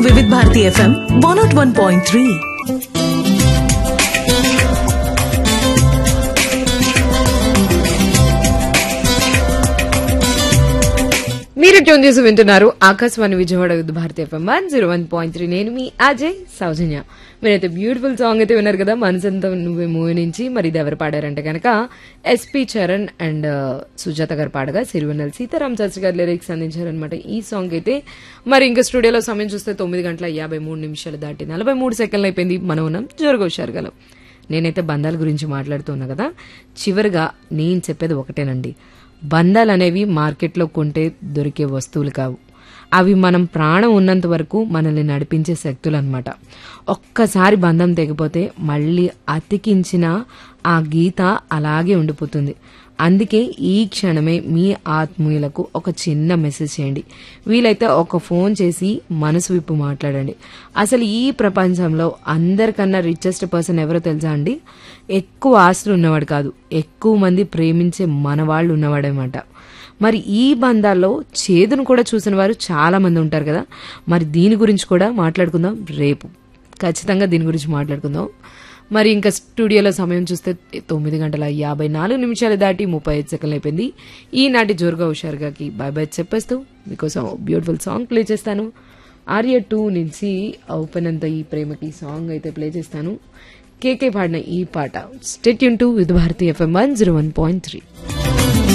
వివిధ Bharati FM one naught one point three మీరు tune చేసి వింటున్నారు Akashvani Vijayawada with Bharati FM one zero one point three నేను మీ అజయ్ సౌజన్య మీరైతే బ్యూటిఫుల్ సాంగ్ అయితే విన్నారు కదా మనసంతా నువ్వే మూవీ నుంచి మరి ఇది ఎవరు పాడారంటే కనుక ఎస్పి చరణ్ అండ్ సుజాత గారు పాడగా సిరివెన్నెల సీతారాం శాస్త్రి గారు లిరిక్స్ అందించారనమాట ఈ సాంగ్ అయితే మరి ఇంకా స్టూడియోలో సమయం చూస్తే తొమ్మిది గంటల యాభై మూడు నిమిషాలు దాటి నలభై మూడు సెకండ్లు అయిపోయింది మనం ఉన్నాం జోరుగా గలం నేనైతే బంధాల గురించి మాట్లాడుతున్నా కదా చివరిగా నేను చెప్పేది ఒకటేనండి బంధాలు అనేవి మార్కెట్లో కొంటే దొరికే వస్తువులు కావు అవి మనం ప్రాణం ఉన్నంత వరకు మనల్ని నడిపించే శక్తులు అనమాట ఒక్కసారి బంధం తెగిపోతే మళ్ళీ అతికించిన ఆ గీత అలాగే ఉండిపోతుంది అందుకే ఈ క్షణమే మీ ఆత్మీయులకు ఒక చిన్న మెసేజ్ చేయండి వీలైతే ఒక ఫోన్ చేసి మనసు విప్పు మాట్లాడండి అసలు ఈ ప్రపంచంలో అందరికన్నా రిచెస్ట్ పర్సన్ ఎవరో తెలుసా అండి ఎక్కువ ఆస్తులు ఉన్నవాడు కాదు ఎక్కువ మంది ప్రేమించే మనవాళ్ళు ఉన్నవాడనమాట మరి ఈ బంధాల్లో చేదును కూడా చూసిన వారు చాలా మంది ఉంటారు కదా మరి దీని గురించి కూడా మాట్లాడుకుందాం రేపు ఖచ్చితంగా దీని గురించి మాట్లాడుకుందాం మరి ఇంకా స్టూడియోలో సమయం చూస్తే తొమ్మిది గంటల యాభై నాలుగు నిమిషాలు దాటి ముప్పై ఐదు సెకండ్లు అయిపోయింది ఈనాటి జోరుగా హుషారుగాకి బాయ్ బాయ్ చెప్పేస్తూ మీకోసం బ్యూటిఫుల్ సాంగ్ ప్లే చేస్తాను ఆర్య టూ నుంచి ఓపెన్ అంత ఈ ప్రేమకి సాంగ్ అయితే ప్లే చేస్తాను కేకే పాడిన ఈ పాట స్టెట్ యూన్ to with Bharati FM one zero one point three